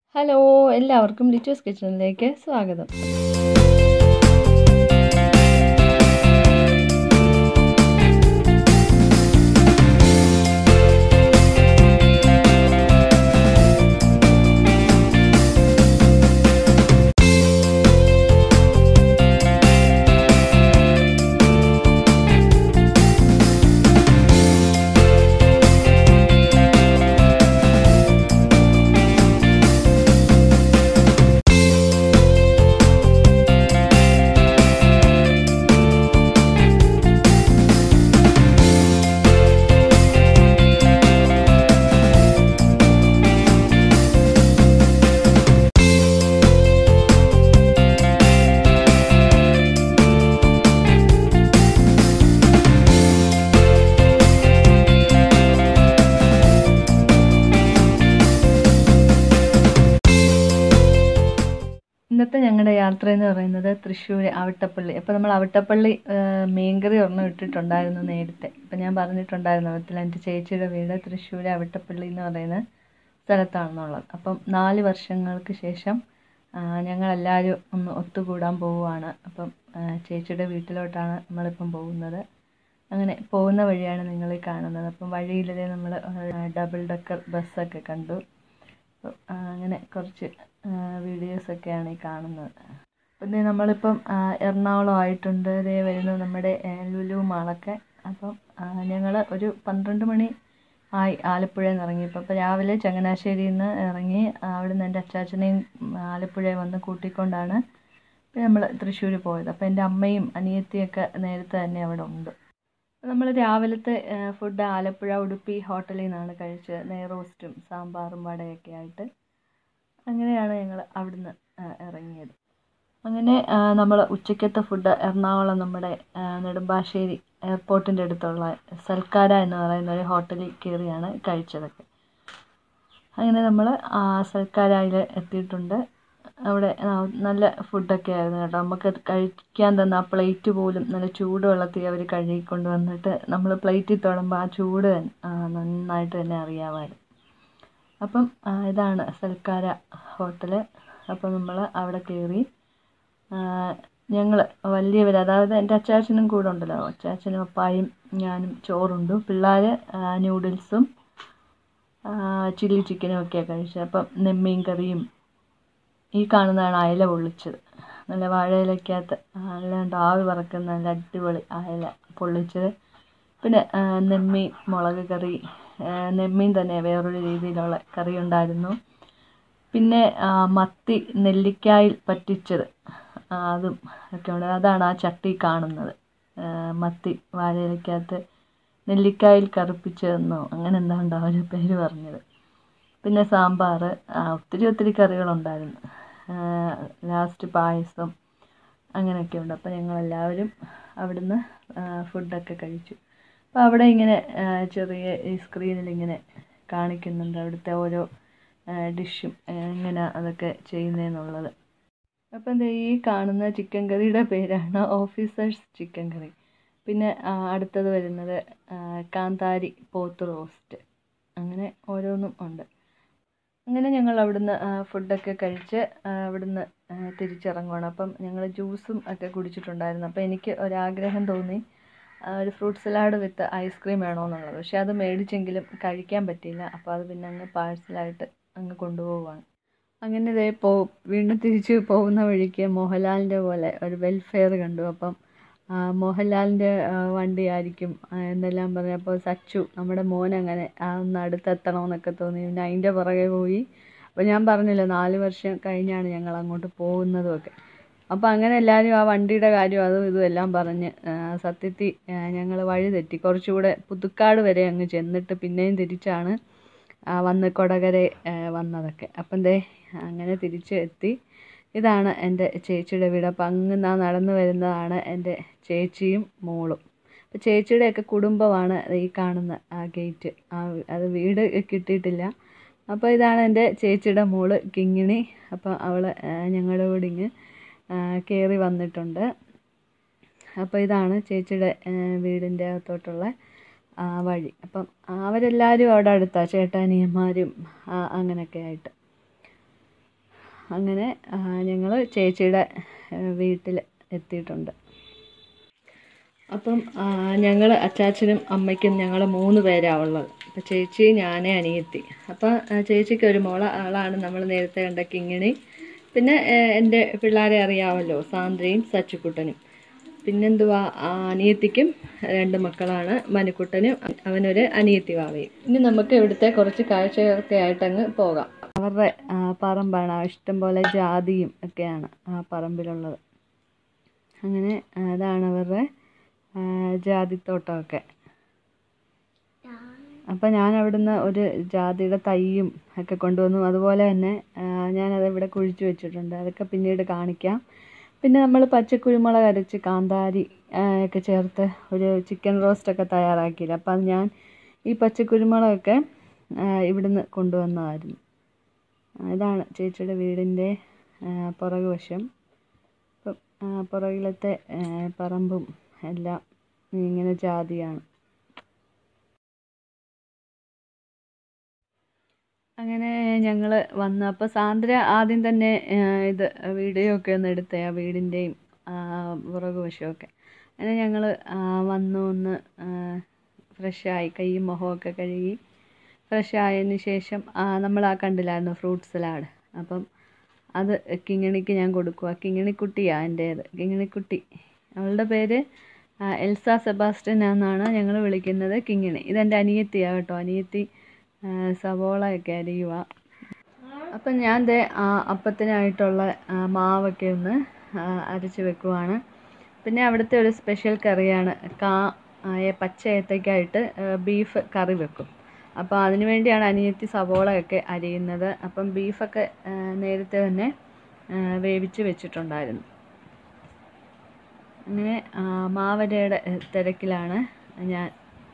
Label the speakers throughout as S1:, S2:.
S1: hello എല്ലാവർക്കും ലിറ്റൂസ് കിച്ചണിലേക്ക് സ്വാഗതം ഇന്നത്തെ ഞങ്ങളുടെ യാത്ര എന്ന് പറയുന്നത് തൃശ്ശൂർ അവിട്ടപ്പള്ളി അപ്പോൾ നമ്മൾ അവിട്ടപ്പള്ളി മീൻകറി ഒരെണ്ണം ഇട്ടിട്ടുണ്ടായിരുന്നു നേരത്തെ അപ്പം ഞാൻ പറഞ്ഞിട്ടുണ്ടായിരുന്നു അതിൽ എൻ്റെ ചേച്ചിയുടെ വീട് തൃശ്ശൂർ അവിട്ടപ്പള്ളി എന്ന് പറയുന്ന സ്ഥലത്താണെന്നുള്ളത് അപ്പം നാല് വർഷങ്ങൾക്ക് ശേഷം ഞങ്ങളെല്ലാവരും ഒന്ന് ഒത്തുകൂടാൻ പോവുകയാണ് അപ്പം ചേച്ചിയുടെ വീട്ടിലോട്ടാണ് നമ്മളിപ്പം പോകുന്നത് അങ്ങനെ പോകുന്ന വഴിയാണ് നിങ്ങൾ ഈ കാണുന്നത് അപ്പം വഴിയിലെ നമ്മൾ ഡബിൾ ഡക്കർ ബസ്സൊക്കെ കണ്ടു അപ്പം അങ്ങനെ കുറച്ച് വീഡിയോസൊക്കെയാണ് ഈ കാണുന്നത് പിന്നെ നമ്മളിപ്പം എറണാകുളം ആയിട്ടുണ്ട് ഇതേ വരുന്നത് നമ്മുടെ ലുലു മാളൊക്കെ അപ്പം ഞങ്ങൾ ഒരു പന്ത്രണ്ട് മണി ആയി ആലപ്പുഴയിൽ നിന്ന് ഇറങ്ങിയപ്പോൾ അപ്പോൾ രാവിലെ ചങ്ങനാശ്ശേരിയിൽ നിന്ന് ഇറങ്ങി അവിടെ നിന്ന് എൻ്റെ അച്ചാച്ചനെയും ആലപ്പുഴയിൽ വന്ന് കൂട്ടിക്കൊണ്ടാണ് നമ്മൾ തൃശ്ശൂർ പോയത് അപ്പോൾ എൻ്റെ അമ്മയും അനിയത്തിയൊക്കെ നേരത്തെ തന്നെ അവിടെ ഉണ്ട് നമ്മൾ രാവിലത്തെ ഫുഡ് ആലപ്പുഴ ഉടുപ്പി ഹോട്ടലിൽ നിന്നാണ് കഴിച്ചത് നെയ്റോസ്റ്റും സാമ്പാറും വടയൊക്കെ ആയിട്ട് അങ്ങനെയാണ് ഞങ്ങൾ അവിടുന്ന് ഇറങ്ങിയത് അങ്ങനെ നമ്മൾ ഉച്ചക്കത്തെ ഫുഡ് എറണാകുളം നമ്മുടെ നെടുമ്പാശ്ശേരി എയർപോർട്ടിൻ്റെ അടുത്തുള്ള സൽക്കാര എന്ന് പറയുന്ന ഒരു ഹോട്ടലിൽ കയറിയാണ് കഴിച്ചതൊക്കെ അങ്ങനെ നമ്മൾ സൽക്കാരയിൽ എത്തിയിട്ടുണ്ട് അവിടെ നല്ല ഫുഡൊക്കെ ആയിരുന്നു കേട്ടോ നമുക്ക് കഴിക്കാൻ തന്ന ആ പ്ലേറ്റ് പോലും നല്ല ചൂടുവെള്ളത്തിൽ അവർ കഴുകിക്കൊണ്ട് വന്നിട്ട് നമ്മൾ പ്ലേറ്റിൽ തൊടുമ്പോൾ ആ ചൂട് നന്നായിട്ട് തന്നെ അറിയാമായിരുന്നു അപ്പം ഇതാണ് സൽക്കാര ഹോട്ടൽ അപ്പം നമ്മൾ അവിടെ കയറി ഞങ്ങൾ വലിയവർ അതായത് എൻ്റെ അച്ചാച്ചനും കൂടെ ഉണ്ടല്ലോ അച്ചാച്ചനും അപ്പായും ഞാനും ചോറുണ്ടു പിള്ളേർ ന്യൂഡിൽസും ചില്ലി ചിക്കനും ഒക്കെയാണ് കഴിച്ചത് അപ്പം നെമ്മീൻ കറിയും ഈ കാണുന്നതാണ് അയല പൊള്ളിച്ചത് നല്ല വാഴയിലക്കകത്ത് അല്ലാണ്ട് ആവി പറക്കുന്ന നല്ല അടിപൊളി അയല പൊള്ളിച്ചത് പിന്നെ നെമ്മീൻ മുളക് കറി നെമ്മീൻ തന്നെ വേറൊരു രീതിയിലുള്ള കറി ഉണ്ടായിരുന്നു പിന്നെ മത്തി നെല്ലിക്കായിൽ പറ്റിച്ചത് അതും ഒക്കെ ഉണ്ട് അതാണ് ആ ചട്ടി കാണുന്നത് മത്തി വാഴയിലക്കകത്ത് നെല്ലിക്കായിൽ കറുപ്പിച്ചതെന്നോ അങ്ങനെ എന്താണ്ടോ അവർ പേര് പറഞ്ഞത് പിന്നെ സാമ്പാർ ഒത്തിരി ഒത്തിരി കറികളുണ്ടായിരുന്നു ലാസ്റ്റ് പായസം അങ്ങനെയൊക്കെ ഉണ്ട് അപ്പോൾ ഞങ്ങളെല്ലാവരും അവിടുന്ന് ഫുഡൊക്കെ കഴിച്ചു അപ്പോൾ അവിടെ ഇങ്ങനെ ചെറിയ ഈ സ്ക്രീനിൽ ഇങ്ങനെ കാണിക്കുന്നുണ്ട് അവിടുത്തെ ഓരോ ഡിഷും എങ്ങനെ അതൊക്കെ ചെയ്യുന്നതെന്നുള്ളത് അപ്പോൾ എന്താ ഈ കാണുന്ന ചിക്കൻ കറിയുടെ പേരാണ് ഓഫീസേഴ്സ് ചിക്കൻ കറി പിന്നെ അടുത്തത് വരുന്നത് കാന്താരി പോത്ത് റോസ്റ്റ് അങ്ങനെ ഓരോന്നും ഉണ്ട് അങ്ങനെ ഞങ്ങൾ അവിടുന്ന് ഫുഡൊക്കെ കഴിച്ച് അവിടുന്ന് തിരിച്ചിറങ്ങുകയാണ് അപ്പം ഞങ്ങൾ ജ്യൂസും ഒക്കെ കുടിച്ചിട്ടുണ്ടായിരുന്നു അപ്പോൾ എനിക്ക് ഒരാഗ്രഹം തോന്നി ഒരു ഫ്രൂട്ട് സലാഡ് വിത്ത് ഐസ്ക്രീം വേണമെന്നുള്ളത് പക്ഷേ അത് മേടിച്ചെങ്കിലും കഴിക്കാൻ പറ്റിയില്ല അപ്പോൾ അത് പിന്നെ അങ്ങ് പാഴ്സലായിട്ട് അങ്ങ് കൊണ്ടുപോവുകയാണ് അങ്ങനെ ഇതേ പോ വീണ്ടും തിരിച്ച് പോകുന്ന വഴിക്ക് മോഹൻലാലിൻ്റെ പോലെ ഒരു വെൽഫെയർ കണ്ടു അപ്പം മോഹൻലാലിൻ്റെ വണ്ടിയായിരിക്കും എന്നെല്ലാം പറഞ്ഞപ്പോൾ സച്ചു നമ്മുടെ മോൻ അങ്ങനെ ഒന്ന് അടുത്തെത്തണമെന്നൊക്കെ തോന്നി പിന്നെ അതിൻ്റെ പുറകെ പോയി അപ്പോൾ ഞാൻ പറഞ്ഞില്ല നാല് വർഷം കഴിഞ്ഞാണ് ഞങ്ങൾ അങ്ങോട്ട് പോകുന്നതും ഒക്കെ അപ്പോൾ അങ്ങനെ എല്ലാവരും ആ വണ്ടിയുടെ കാര്യം അതും ഇതും എല്ലാം പറഞ്ഞ് സത്യത്തിൽ ഞങ്ങൾ വഴി തെറ്റി കുറച്ചുകൂടെ പുതുക്കാട് വരെ അങ്ങ് ചെന്നിട്ട് പിന്നെയും തിരിച്ചാണ് വന്ന് കൊടകര വന്നതൊക്കെ അപ്പം ദേ അങ്ങനെ തിരിച്ച് എത്തി ഇതാണ് എൻ്റെ ചേച്ചിയുടെ വീട് അപ്പം അങ്ങ് നാ നടന്നു വരുന്നതാണ് എൻ്റെ ചേച്ചിയും മോളും അപ്പോൾ ചേച്ചിയുടെയൊക്കെ കുടുംബമാണ് ഈ കാണുന്ന ആ ഗേറ്റ് ആ അത് വീട് കിട്ടിയിട്ടില്ല അപ്പോൾ ഇതാണ് എൻ്റെ ചേച്ചിയുടെ മോള് കിങ്ങിണി അപ്പോൾ അവൾ ഞങ്ങളുടെ കൂടെ ഇങ്ങ് കയറി വന്നിട്ടുണ്ട് അപ്പോൾ ഇതാണ് ചേച്ചിയുടെ വീടിൻ്റെ അകത്തോട്ടുള്ള ആ വഴി അപ്പം അവരെല്ലാവരും അവിടെ അടുത്താണ് ചേട്ടാനിയന്മാരും അങ്ങനെയൊക്കെ ആയിട്ട് അങ്ങനെ ഞങ്ങൾ ചേച്ചിയുടെ വീട്ടിൽ എത്തിയിട്ടുണ്ട് അപ്പം ഞങ്ങൾ അച്ചാച്ചനും അമ്മയ്ക്കും ഞങ്ങൾ മൂന്ന് പേരാണ് ഉള്ളത് അപ്പം ചേച്ചി ഞാനേ അനിയത്തി അപ്പം ചേച്ചിക്ക് ഒരു മോള ആളാണ് നമ്മൾ നേരത്തെ കണ്ട കിങ്ങിണി പിന്നെ ഏഹ്, എൻ്റെ പിള്ളേരെ അറിയാമല്ലോ സാന്ദ്രയും സച്ചുക്കുട്ടനും പിന്നെന്തുവാ ആ അനിയത്തിക്കും രണ്ട് മക്കളാണ് മനുക്കുട്ടനും അവനൊരു അനിയത്തി വാവയും ഇനി നമുക്ക് ഇവിടുത്തെ കുറച്ച് കാഴ്ചകളൊക്കെ ആയിട്ടങ്ങ് പോകാം അവരുടെ ആ, പറമ്പാണ് ആ ഇഷ്ടംപോലെ ജാതിയും ഒക്കെയാണ് ആ പറമ്പിലുള്ളത് അങ്ങനെ ആ, അതാണ് അവരുടെ ആ, ജാതിത്തോട്ടമൊക്കെ അപ്പം ഞാൻ അവിടുന്ന് ഒരു ജാതിയുടെ തൈയും ഒക്കെ കൊണ്ടുവന്നു അതുപോലെ തന്നെ ആ, ഞാനത് ഇവിടെ കുഴിച്ചു വെച്ചിട്ടുണ്ട് അതൊക്കെ പിന്നീട് കാണിക്കാം പിന്നെ നമ്മൾ പച്ചക്കുരുമുളക് അരച്ച് കാന്താരി ആ, ഒക്കെ ചേർത്ത് ഒരു ചിക്കൻ റോസ്റ്റൊക്കെ തയ്യാറാക്കിയില്ല അപ്പം അത് ഞാൻ ഈ പച്ചക്കുരുമുളകൊക്കെ ആ, ഇവിടുന്ന് കൊണ്ടുവന്നതായിരുന്നു ആ, ഇതാണ് ചേച്ചിയുടെ വീടിൻ്റെ ആ, പുറകു വശം ഇപ്പം ആ, പുറകിലത്തെ ആ, പറമ്പും എല്ലാം ഇങ്ങനെ ജാതിയാണ് അങ്ങനെ ഞങ്ങൾ വന്നു അപ്പോൾ സാന്ദ്ര ആദ്യം തന്നെ ആ, ഇത് വീഡിയോ ഒക്കെ ഒന്ന് എടുത്തേ ആ വീടിൻ്റെയും പുറകു വശമൊക്കെ അങ്ങനെ ഞങ്ങൾ വന്നു ഒന്ന് ഫ്രഷായി കൈയും മുഖമൊക്കെ കഴുകി ഫ്രഷ് ആയതിന് ശേഷം നമ്മൾ ആ കണ്ടില്ലായിരുന്നു ഫ്രൂട്ട് സലാഡ് അപ്പം അത് കിങ്ങിണിക്ക് ഞാൻ കൊടുക്കുക കിങ്ങിണിക്കുട്ടിയാണ് എൻ്റേത് കിങ്ങിണിക്കുട്ടി അവളുടെ പേര് ആ, എൽസ സെബാസ്റ്റ്യൻ എന്നാണ് ഞങ്ങൾ വിളിക്കുന്നത് കിങ്ങിണി ഇതെൻ്റെ അനിയത്തിയാണ് കേട്ടോ അനിയത്തി ആ, സവോളയൊക്കെ അരിയുക അപ്പം ഞാൻ ദേ ആ അപ്പത്തിനായിട്ടുള്ള ആ, മാവൊക്കെ ഒന്ന് ആ, അരച്ച് വെക്കുവാണ് പിന്നെ അവിടുത്തെ ഒരു സ്പെഷ്യൽ കറിയാണ് കാ ആയ പച്ച ഏത്തയ്ക്കായിട്ട് ബീഫ് കറി വെക്കും അപ്പോൾ അതിനു വേണ്ടിയാണ് അനിയത്തി സവോളയൊക്കെ അരിയുന്നത് അപ്പം ബീഫൊക്കെ ആ, നേരത്തെ തന്നെ ആ, വേവിച്ച് വെച്ചിട്ടുണ്ടായിരുന്നു അങ്ങനെ ആ, മാവരയുടെ ഏ, തിരക്കിലാണ് ഞാൻ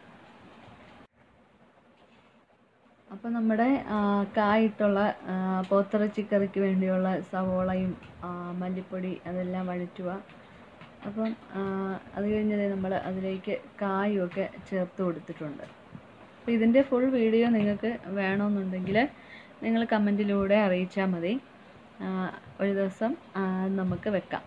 S1: അപ്പോൾ നമ്മുടെ ആ, കായിട്ടുള്ള ആ, പോത്തിറച്ചിക്കറിക്ക് വേണ്ടിയുള്ള സവോളയും ആ, മല്ലിപ്പൊടി അതെല്ലാം വഴറ്റുക അപ്പം ആ, അത് കഴിഞ്ഞത് നമ്മൾ അതിലേക്ക് കായും ഒക്കെ ചേർത്ത് കൊടുത്തിട്ടുണ്ട് അപ്പോൾ ഇതിൻ്റെ ഫുൾ വീഡിയോ നിങ്ങൾക്ക് വേണമെന്നുണ്ടെങ്കിൽ നിങ്ങൾ കമൻറ്റിലൂടെ അറിയിച്ചാൽ മതി ആ, ഒരു ദിവസം ആ, നമുക്ക് വെക്കാം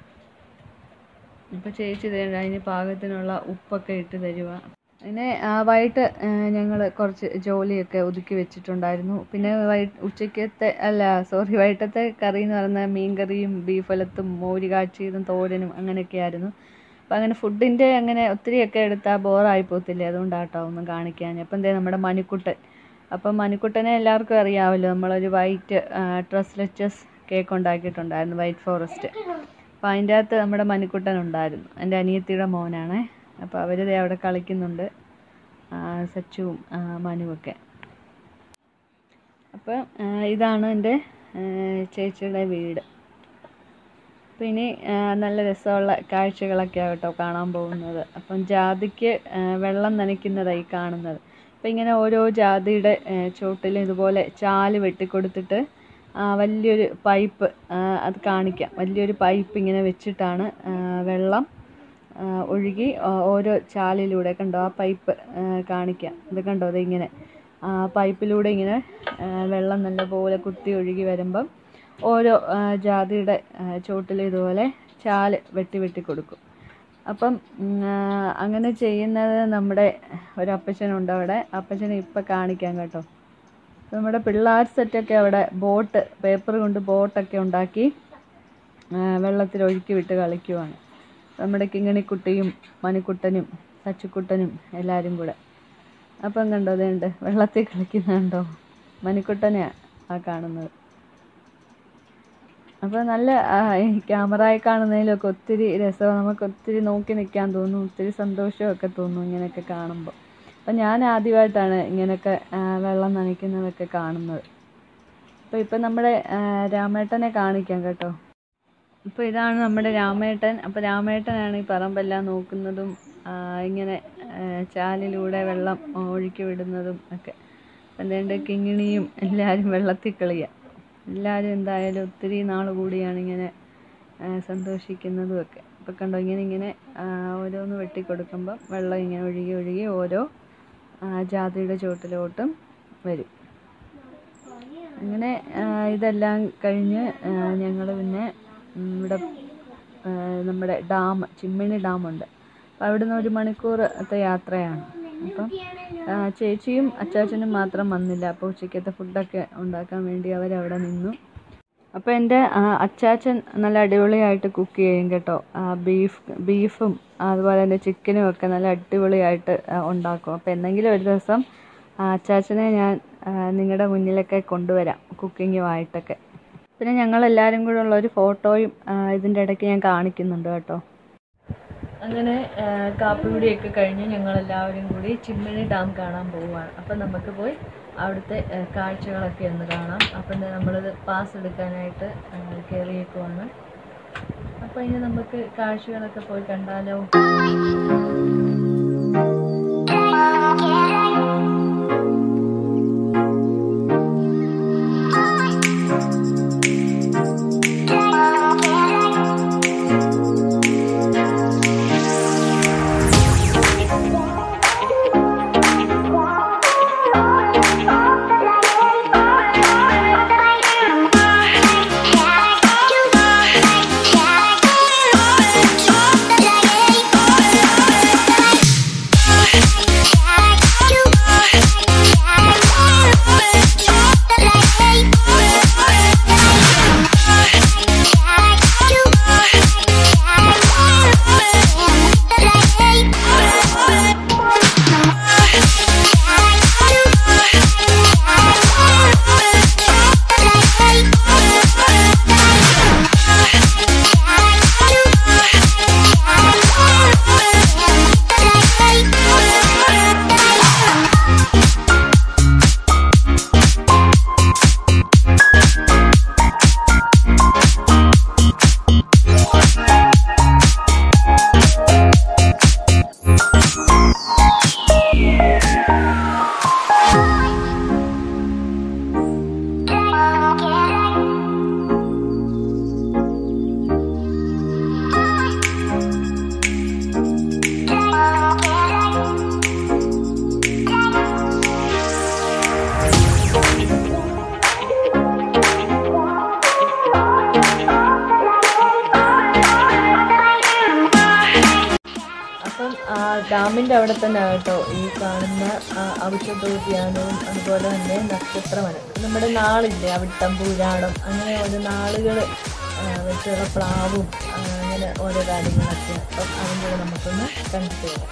S1: ഇപ്പോൾ ചേച്ചി തേണ്ട അതിന് പാകത്തിനുള്ള ഉപ്പൊക്കെ ഇട്ട് തരുക പിന്നെ ആ, വൈകിട്ട് ഞങ്ങൾ കുറച്ച് ജോലിയൊക്കെ ഒതുക്കി വെച്ചിട്ടുണ്ടായിരുന്നു പിന്നെ വൈകിട്ട് ഉച്ചയ്ക്കത്തെ അല്ല സോറി വൈകിട്ടത്തെ കറി എന്ന് പറയുന്നത് മീൻ കറിയും ബീഫ് ഒലത്തും മോര് കാച്ചിയതും തോരനും അങ്ങനെയൊക്കെയായിരുന്നു അപ്പം അങ്ങനെ ഫുഡിൻ്റെ അങ്ങനെ ഒത്തിരിയൊക്കെ എടുത്താൽ ബോറായി പോകത്തില്ലേ അതുകൊണ്ടാട്ടോ ഒന്നും കാണിക്കാൻ അപ്പം എന്തേ നമ്മുടെ മണിക്കുട്ടൻ അപ്പം മണിക്കുട്ടനെ എല്ലാവർക്കും അറിയാമല്ലോ നമ്മളൊരു വൈറ്റ് ട്രസ്ലെച്ചസ് കേക്ക് ഉണ്ടാക്കിയിട്ടുണ്ടായിരുന്നു വൈറ്റ് ഫോറസ്റ്റ് അപ്പം അതിൻ്റെ അകത്ത് നമ്മുടെ മണിക്കുട്ടൻ ഉണ്ടായിരുന്നു എൻ്റെ അനിയത്തിയുടെ മോനാണ് അപ്പോൾ അവർ അവിടെ കളിക്കുന്നുണ്ട് ആ, സച്ചുവും ആ, മനുവൊക്കെ അപ്പം ആ, ഇതാണ് എൻ്റെ ആ, ചേച്ചിയുടെ വീട് അപ്പം ഇനി ആ, നല്ല രസമുള്ള കാഴ്ചകളൊക്കെയാണ് കേട്ടോ കാണാൻ പോകുന്നത് അപ്പം ജാതിക്ക് ആ, വെള്ളം നനയ്ക്കുന്നതായി കാണുന്നത് അപ്പം ഇങ്ങനെ ഓരോ ജാതിയുടെ ആ, ചോട്ടിലും ഇതുപോലെ ചാല് വെട്ടിക്കൊടുത്തിട്ട് ആ, വലിയൊരു പൈപ്പ് ആ, അത് കാണിക്കാം വലിയൊരു പൈപ്പ് ഇങ്ങനെ വെച്ചിട്ടാണ് ആ, വെള്ളം ആ, ഒഴുകി ആ, ഓരോ ചാലിലൂടെ കണ്ടോ ആ പൈപ്പ് ആ, കാണിക്കാം ഇത് കണ്ടോ അത് ഇങ്ങനെ ആ പൈപ്പിലൂടെ ഇങ്ങനെ ആ, വെള്ളം നല്ലപോലെ കുത്തി ഒഴുകി വരുമ്പം ഓരോ ആ, ജാതിയുടെ ആ, ചോട്ടിലും ഇതുപോലെ ചാല് വെട്ടി വെട്ടി കൊടുക്കും അപ്പം ഉം, ആ, അങ്ങനെ ചെയ്യുന്നത് നമ്മുടെ ഒരു അപ്പച്ചനുണ്ട് അവിടെ അപ്പച്ചനെ ഇപ്പം കാണിക്കാം കേട്ടോ നമ്മുടെ പിള്ളേർ സെറ്റൊക്കെ അവിടെ ബോട്ട് പേപ്പർ കൊണ്ട് ബോട്ടൊക്കെ ഉണ്ടാക്കി ആ, വെള്ളത്തിൽ ഒഴുക്കി വിട്ട് കളിക്കുവാണ് നമ്മുടെ കിങ്ങിണിക്കുട്ടിയും മണിക്കുട്ടനും സച്ചുക്കുട്ടനും എല്ലാവരും കൂടെ അപ്പം കണ്ടോ അതേണ്ട് വെള്ളത്തിൽ കളിക്കുന്നുണ്ടോ മണിക്കുട്ടനെയാ ആ കാണുന്നത് അപ്പോൾ നല്ല ആ, ഈ ക്യാമറയിൽ കാണുന്നതിലൊക്കെ ഒത്തിരി രസമാണ് നമുക്ക് ഒത്തിരി നോക്കി നിൽക്കാൻ തോന്നും ഒത്തിരി സന്തോഷമൊക്കെ തോന്നും ഇങ്ങനെയൊക്കെ കാണുമ്പോൾ അപ്പം ഞാൻ ആദ്യമായിട്ടാണ് ഇങ്ങനെയൊക്കെ ആ, വെള്ളം നനയ്ക്കുന്നതൊക്കെ കാണുന്നത് അപ്പോൾ ഇപ്പം നമ്മുടെ ആ, രാമേട്ടനെ കാണിക്കാം കേട്ടോ ഇപ്പോൾ ഇതാണ് നമ്മുടെ രാമേട്ടൻ അപ്പോൾ രാമേട്ടനാണ് ഈ പറമ്പെല്ലാം നോക്കുന്നതും ആ, ഇങ്ങനെ ആ, ചാലിലൂടെ വെള്ളം ഒഴുക്കി വിടുന്നതും ഒക്കെ അതുകൊണ്ട് കിങ്ങിണിയും എല്ലാവരും വെള്ളത്തിൽ കളിയാ എല്ലാവരും എന്തായാലും ഒത്തിരി നാൾ കൂടിയാണ് ഇങ്ങനെ ആ, സന്തോഷിക്കുന്നതും ഒക്കെ ഇപ്പം കണ്ടോ ഇങ്ങനെ ഇങ്ങനെ ആ, ഓരോന്ന് വെട്ടിക്കൊടുക്കുമ്പം വെള്ളം ഇങ്ങനെ ഒഴുകി ഒഴുകി ഓരോ ആ, ജാതിയുടെ ചുവട്ടിലോട്ടും വരും അങ്ങനെ ആ, ഇതെല്ലാം കഴിഞ്ഞ് ഞങ്ങൾ പിന്നെ ഉം, ഇവിടെ ആ, നമ്മുടെ ഡാം ചിമ്മിണി ഡാമുണ്ട് അപ്പം അവിടുന്ന് ഒരു മണിക്കൂറത്തെ യാത്രയാണ് അപ്പം ആ, ചേച്ചിയും അച്ചാച്ചനും മാത്രം വന്നില്ല അപ്പോൾ ഉച്ചയ്ക്കത്തെ ഫുഡൊക്കെ ഉണ്ടാക്കാൻ വേണ്ടി അവരവിടെ നിന്നു അപ്പോൾ എൻ്റെ ആ, അച്ചാച്ചൻ നല്ല അടിപൊളിയായിട്ട് കുക്ക് ചെയ്യും കേട്ടോ ആ, ബീഫ് ബീഫും അതുപോലെ തന്നെ ചിക്കനും ഒക്കെ നല്ല അടിപൊളിയായിട്ട് ആ, ഉണ്ടാക്കും അപ്പോൾ എന്തെങ്കിലും ഒരു ദിവസം ആ, അച്ചാച്ചനെ ഞാൻ നിങ്ങളുടെ മുന്നിലൊക്കെ കൊണ്ടുവരാം കുക്കിങ്ങുമായിട്ടൊക്കെ പിന്നെ ഞങ്ങൾ എല്ലാവരും കൂടെ ഉള്ള ഒരു ഫോട്ടോയും ആ, ഇതിൻ്റെ ഇടയ്ക്ക് ഞാൻ കാണിക്കുന്നുണ്ട് കേട്ടോ അങ്ങനെ ആ, കാപ്പികുടിയൊക്കെ കഴിഞ്ഞ് ഞങ്ങൾ എല്ലാവരും കൂടി ചിമ്മിണി ഡാം കാണാൻ പോവുകയാണ് അപ്പം നമുക്ക് പോയി അവിടുത്തെ ആ, കാഴ്ചകളൊക്കെ ഒന്ന് കാണാം അപ്പം ദേ നമ്മളിത് പാസ് എടുക്കാനായിട്ട് ആ, കയറിയേക്കുവാണ് അപ്പോൾ ഇനി നമുക്ക് കാഴ്ചകളൊക്കെ പോയി കണ്ടാലോ അപ്പം ആ, ഡാമിൻ്റെ അവിടെ തന്നെ കേട്ടോ ഈ കാണുന്ന ആ, അവിട്ടത്തോദ്യാനവും അതുപോലെ തന്നെ നക്ഷത്രവനം നമ്മുടെ നാളില്ലേ അവിട്ടം പൂരാടം അങ്ങനെ ഓരോ നാളുകൾ വെച്ചുള്ള പ്ലാവും ആ, അങ്ങനെ ഓരോ കാര്യങ്ങളൊക്കെ അപ്പം അതിൻ്റെ കൂടെ നമുക്കൊന്ന് കണ്ടിട്ട് വരാം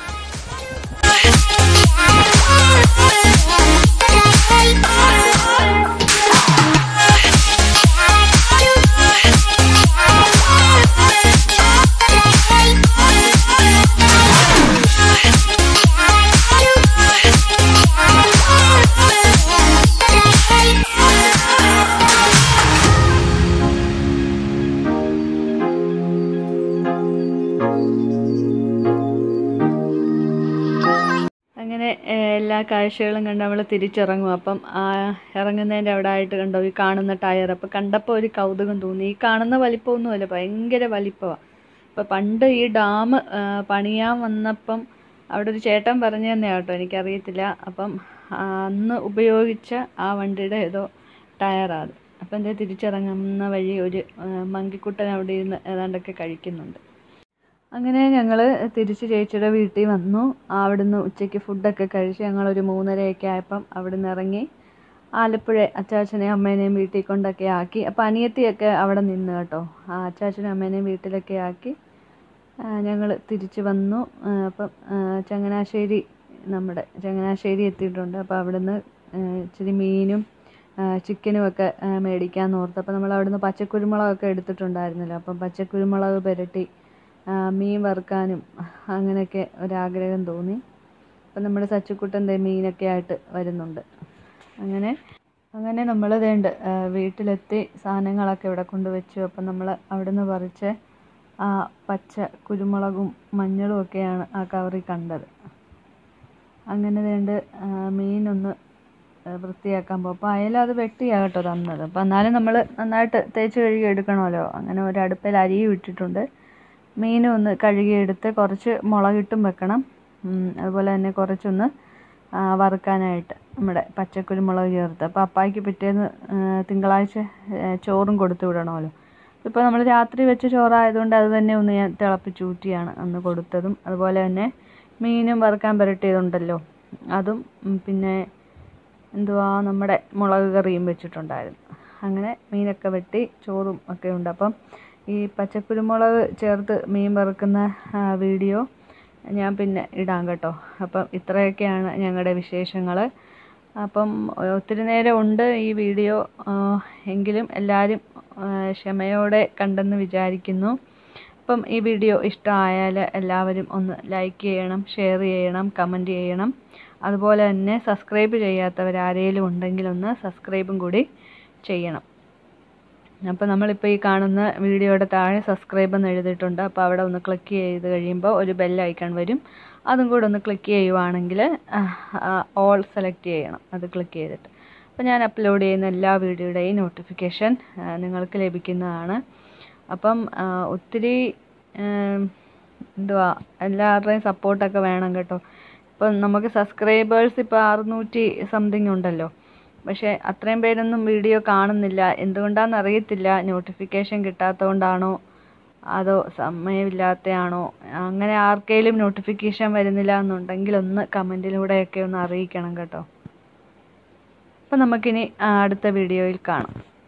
S1: അങ്ങനെ ഏഹ്, എല്ലാ കാഴ്ചകളും കണ്ട് നമ്മൾ തിരിച്ചിറങ്ങും അപ്പം ആ ഇറങ്ങുന്നതിൻ്റെ അവിടെ ആയിട്ട് കണ്ടോ ഈ കാണുന്ന ടയർ അപ്പം കണ്ടപ്പോൾ ഒരു കൗതുകം തോന്നി ഈ കാണുന്ന വലിപ്പമൊന്നുമല്ല ഭയങ്കര വലിപ്പമാണ് അപ്പം പണ്ട് ഈ ഡാം പണിയാൻ വന്നപ്പം അവിടെ ഒരു ചേട്ടൻ പറഞ്ഞു തന്നെയാ കേട്ടോ എനിക്കറിയത്തില്ല അപ്പം ആ, അന്ന് ഉപയോഗിച്ച ആ വണ്ടിയുടെ ഏതോ ടയറാണ് അത് അപ്പം എന്താ തിരിച്ചിറങ്ങുന്ന വഴി ഒരു ആ, മങ്കിക്കുട്ടൻ അവിടെ ഇരുന്ന് ഏതാണ്ടൊക്കെ കഴിക്കുന്നുണ്ട് അങ്ങനെ ഞങ്ങൾ തിരിച്ച് ചേച്ചിയുടെ വീട്ടിൽ വന്നു അവിടുന്ന് ഉച്ചയ്ക്ക് ഫുഡൊക്കെ കഴിച്ച് ഞങ്ങളൊരു മൂന്നരയൊക്കെ ആയപ്പം അവിടുന്ന് ഇറങ്ങി ആലപ്പുഴ അച്ചാച്ചനെയും അമ്മേനെയും വീട്ടിൽ കൊണ്ടൊക്കെ ആക്കി അപ്പം അനിയത്തിയൊക്കെ അവിടെ നിന്ന് കേട്ടോ ആ അച്ചാച്ചനും അമ്മേനെയും വീട്ടിലൊക്കെ ആക്കി ഞങ്ങൾ തിരിച്ച് വന്നു ആ, അപ്പം ആ, ചങ്ങനാശ്ശേരി നമ്മുടെ ചങ്ങനാശ്ശേരി എത്തിയിട്ടുണ്ട് അപ്പോൾ അവിടുന്ന് ആ, ഇച്ചിരി മീനും ആ, ചിക്കനും ഒക്കെ ആ, മേടിക്കാമെന്ന് ഓർത്തു അപ്പോൾ നമ്മൾ അവിടുന്ന് പച്ചക്കുരുമുളകൊക്കെ എടുത്തിട്ടുണ്ടായിരുന്നല്ലോ അപ്പം പച്ചക്കുരുമുളക് പുരട്ടി ആ, മീൻ വറുക്കാനും അങ്ങനെയൊക്കെ ഒരാഗ്രഹം തോന്നി അപ്പം നമ്മുടെ സച്ചുക്കുട്ടൻ ദേ മീനൊക്കെ ആയിട്ട് വരുന്നുണ്ട് അങ്ങനെ അങ്ങനെ നമ്മൾ വേണ്ട വീട്ടിലെത്തി സാധനങ്ങളൊക്കെ ഇവിടെ കൊണ്ട് വെച്ചു അപ്പം നമ്മൾ അവിടുന്ന് പറിച്ച ആ പച്ച കുരുമുളകും മഞ്ഞളും ഒക്കെയാണ് ആ കവറിൽ കണ്ടത് അങ്ങനെ വേണ്ട മീനൊന്ന് ആ, വൃത്തിയാക്കാൻ പോകും അപ്പോൾ അയല അത് വെട്ടിയാണ് കേട്ടോ തന്നത് അപ്പോൾ എന്നാലും നമ്മൾ നന്നായിട്ട് തേച്ച് കഴുകി എടുക്കണമല്ലോ അങ്ങനെ ഒരു അടുപ്പിൽ അരിയും ഇട്ടിട്ടുണ്ട് മീനും ഒന്ന് കഴുകിയെടുത്ത് കുറച്ച് മുളകിട്ടും വെക്കണം ഉം, അതുപോലെ തന്നെ കുറച്ചൊന്ന് ആ, വറുക്കാനായിട്ട് നമ്മുടെ പച്ചക്കുരുമുളക് ചേർത്ത് അപ്പോൾ അപ്പായ്ക്ക് പിറ്റേന്ന് ആ, തിങ്കളാഴ്ച ആ, ചോറും കൊടുത്തു വിടണമല്ലോ ഇപ്പോൾ നമ്മൾ രാത്രി വെച്ച ചോറായതുകൊണ്ട് അത് തന്നെ ഒന്ന് ഞാൻ തിളപ്പിച്ചൂറ്റിയാണ് അന്ന് കൊടുത്തതും അതുപോലെ തന്നെ മീനും വറുക്കാൻ പുരട്ടിയതുണ്ടല്ലോ അതും ഉം, പിന്നെ എന്തുവാ നമ്മുടെ മുളക് കറിയും വെച്ചിട്ടുണ്ടായിരുന്നു അങ്ങനെ മീനൊക്കെ വെട്ടി ചോറും ഒക്കെ ഉണ്ട് അപ്പം ഈ പച്ചക്കുരുമുളക് ചേർത്ത് മീൻ വറുക്കുന്ന ആ, വീഡിയോ ഞാൻ പിന്നെ ഇടാം കേട്ടോ അപ്പം ഇത്രയൊക്കെയാണ് ഞങ്ങളുടെ വിശേഷങ്ങൾ അപ്പം ഒത്തിരി നേരം ഉണ്ട് ഈ വീഡിയോ ആ, എങ്കിലും എല്ലാവരും ആ, ക്ഷമയോടെ കണ്ടെന്ന് വിചാരിക്കുന്നു അപ്പം ഈ വീഡിയോ ഇഷ്ടമായാൽ എല്ലാവരും ഒന്ന് ലൈക്ക് ചെയ്യണം ഷെയർ ചെയ്യണം കമൻറ്റ് ചെയ്യണം അതുപോലെ തന്നെ സബ്സ്ക്രൈബ് ചെയ്യാത്തവർ ആരെങ്കിലും ഉണ്ടെങ്കിൽ ഒന്ന് സബ്സ്ക്രൈബും കൂടി ചെയ്യണം അപ്പോൾ നമ്മളിപ്പോൾ ഈ കാണുന്ന വീഡിയോയുടെ താഴെ സബ്സ്ക്രൈബ് എന്ന് എഴുതിയിട്ടുണ്ട് അപ്പോൾ അവിടെ ഒന്ന് ക്ലിക്ക് ചെയ്ത് കഴിയുമ്പോൾ ഒരു ബെൽ ഐക്കൺ വരും അതും കൂടെ ഒന്ന് ക്ലിക്ക് ചെയ്യുവാണെങ്കിൽ ഓൾ സെലക്ട് ചെയ്യണം അത് ക്ലിക്ക് ചെയ്തിട്ട് അപ്പോൾ ഞാൻ അപ്ലോഡ് ചെയ്യുന്ന എല്ലാ വീഡിയോയുടെയും നോട്ടിഫിക്കേഷൻ നിങ്ങൾക്ക് ലഭിക്കുന്നതാണ് അപ്പം ആ, ഒത്തിരി ഉം, എന്തുവാ എല്ലാവരുടെയും സപ്പോർട്ടൊക്കെ വേണം കേട്ടോ ഇപ്പം നമുക്ക് സബ്സ്ക്രൈബേഴ്സ് ഇപ്പോൾ അറുന്നൂറ്റി സംതിങ് ഉണ്ടല്ലോ പക്ഷേ അത്രയും പേരൊന്നും വീഡിയോ കാണുന്നില്ല എന്തുകൊണ്ടാണെന്ന് അറിയത്തില്ല നോട്ടിഫിക്കേഷൻ കിട്ടാത്തതുകൊണ്ടാണോ അതോ സമയമില്ലാത്തയാണോ അങ്ങനെ ആർക്കെങ്കിലും നോട്ടിഫിക്കേഷൻ വരുന്നില്ല എന്നുണ്ടെങ്കിൽ ഒന്ന് കമൻറ്റിലൂടെയൊക്കെ ഒന്ന് അറിയിക്കണം കേട്ടോ അപ്പം നമുക്കിനി ആ, അടുത്ത വീഡിയോയിൽ കാണാം